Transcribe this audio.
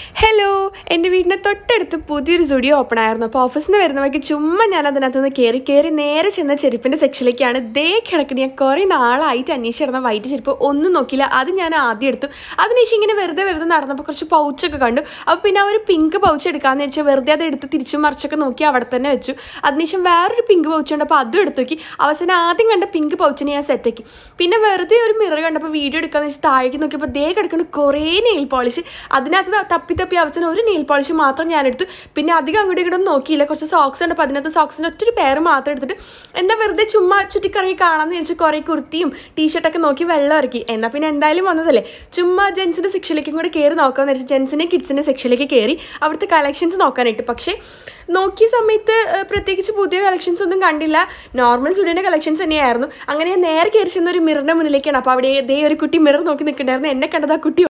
hello എൻ്റെ വീടിൻ്റെ തൊട്ടടുത്ത് പുതിയൊരു സ്റ്റുഡിയോ ഓപ്പൺ ആയിരുന്നു അപ്പോൾ ഓഫീസിൽ നിന്ന് വരുന്ന വഴിക്ക് ചുമ്മാ ഞാൻ അതിനകത്ത് നിന്ന് കയറി കയറി നേരെ ചെന്ന ചെരുപ്പിൻ്റെ സെക്ഷനിലേക്കാണ് ദേ കിടക്കണ ഞാൻ കുറേ നാളായിട്ട് അന്വേഷിച്ചിരുന്ന വൈറ്റ് ചെരുപ്പ് ഒന്നും നോക്കിയില്ല അത് ഞാൻ ആദ്യം എടുത്തു അതിനുശേഷം ഇങ്ങനെ വെറുതെ വെറുതെ നടന്നപ്പോൾ കുറച്ച് പൗച്ചൊക്കെ കണ്ടു അപ്പോൾ പിന്നെ ആ ഒരു പിങ്ക് പൗച്ച് എടുക്കാമെന്ന് വെച്ചാൽ വെറുതെ അത് എടുത്ത് തിരിച്ചും മറിച്ചൊക്കെ നോക്കി അവിടെ തന്നെ വെച്ചു അതിനുശേഷം വേറൊരു പിങ്ക് പൗച്ച് ഉണ്ട് അപ്പോൾ അതും എടുത്തു നോക്കി അവസാനം ആദ്യം കണ്ട പിങ്ക് പൗച്ചിനെ ഞാൻ സെറ്റാക്കി പിന്നെ വെറുതെ ഒരു മിറർ കണ്ടപ്പോൾ വീഡിയോ എടുക്കാമെന്ന് വെച്ചാൽ താഴേക്ക് നോക്കിയപ്പോൾ ദേ കിടക്കുന്ന കുറേ നെയിൽ പോളിഷ് അതിനകത്ത് ത- തപ്പി തപ്പി അവസാനം ഒരു നെയിൽ പോളിഷ് മാത്രം ഞാൻ എടുത്തു പിന്നെ അധികം അങ്ങോട്ടും ഇങ്ങോട്ടും നോക്കിയില്ല കുറച്ച് സോക്സ് ഉണ്ട് അപ്പോൾ അതിനകത്ത് സോക്സിൻ്റെ ഒറ്റൊരു പേര് മാത്രം എടുത്തിട്ട് എന്താ വെറുതെ ചുമ്മാ ചുറ്റിക്കറങ്ങി കാണാമെന്ന് വിചാരിച്ച് കുറേ കുർത്തിയും ടീഷർട്ടൊക്കെ നോക്കി വെള്ളം ഇറക്കി എന്നാൽ പിന്നെ എന്തായാലും വന്നതല്ലേ ചുമ്മാ ജെൻസിൻ്റെ സെക്ഷനിലേക്കും കൂടെ കയറി നോക്കാമെന്ന് വെച്ചാൽ ജെൻസിൻ്റെ കിഡ്സിൻ്റെ സെക്ഷനിലേക്ക് കയറി അവിടുത്തെ കളക്ഷൻസ് നോക്കാനായിട്ട് പക്ഷേ നോക്കിയ സമയത്ത് ഏഹ്, പ്രത്യേകിച്ച് പുതിയ കളക്ഷൻസ് ഒന്നും കണ്ടില്ല നോർമൽ സ്റ്റുഡിയോൻ്റെ കളക്ഷൻസ് തന്നെയായിരുന്നു അങ്ങനെ ഞാൻ നേരെ കയറി ചെന്ന ഒരു മിററിൻ്റെ മുന്നിലേക്കാണ് അപ്പോൾ അവിടെ ദേ ഒരു കുട്ടി മിറർ നോക്കി നിൽക്കണ്ടായിരുന്നു എന്നെ കണ്ടത് ആ കുട്ടി